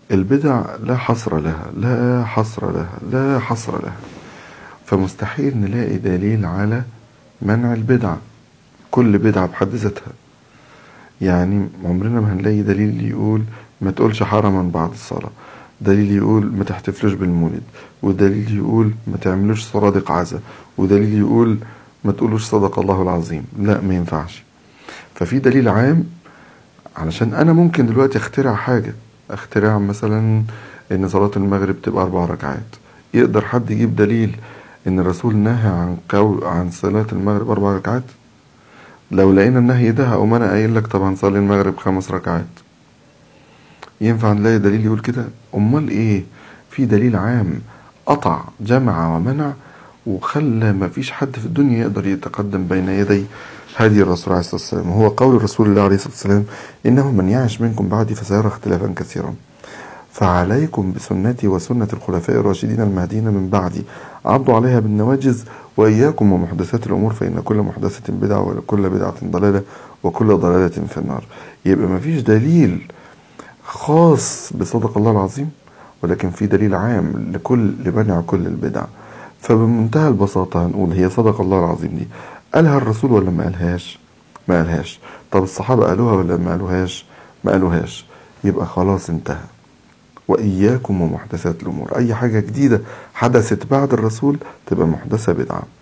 البدع لا حصر لها لا حصر لها لا حصر لها فمستحيل نلاقي دليل على منع البدع كل بدعة بحد ذاتها يعني عمرنا ما هنلاقي دليل يقول ما تقولش حرما بعد الصلاة دليل يقول ما تحتفلوش بالمولد ودليل يقول ما تعملوش صرادق عزا ودليل يقول ما تقولوش صدق الله العظيم لا ما ينفعش ففي دليل عام علشان انا ممكن دلوقتي اخترع حاجة اخترع مثلا ان صلاة المغرب تبقى اربع ركعات يقدر حد يجيب دليل ان الرسول نهى عن قول عن صلاة المغرب اربع ركعات لو لقينا النهي ده هقوم انا قايل لك طب هنصلي المغرب خمس ركعات ينفع نلاقي دليل يقول كده امال ايه في دليل عام قطع جمع ومنع وخلى ما فيش حد في الدنيا يقدر يتقدم بين يدي هدي الرسول عليه الصلاة والسلام هو قول رسول الله عليه الصلاة والسلام إنه من يعش منكم بعدي فسيرى اختلافا كثيرا فعليكم بسنتي وسنة الخلفاء الراشدين المهديين من بعدي عضوا عليها بالنواجز وإياكم ومحدثات الأمور فإن كل محدثة بدعة وكل بدعة ضلالة وكل ضلالة في النار يبقى ما فيش دليل خاص بصدق الله العظيم ولكن في دليل عام لكل لمنع كل البدع فبمنتهى البساطة هنقول هي صدق الله العظيم دي قالها الرسول ولا ما قالهاش ما قالهاش طب الصحابة قالوها ولا ما قالوهاش ما قالوهاش يبقى خلاص انتهى وإياكم ومحدثات الأمور أي حاجة جديدة حدثت بعد الرسول تبقى محدثة بدعة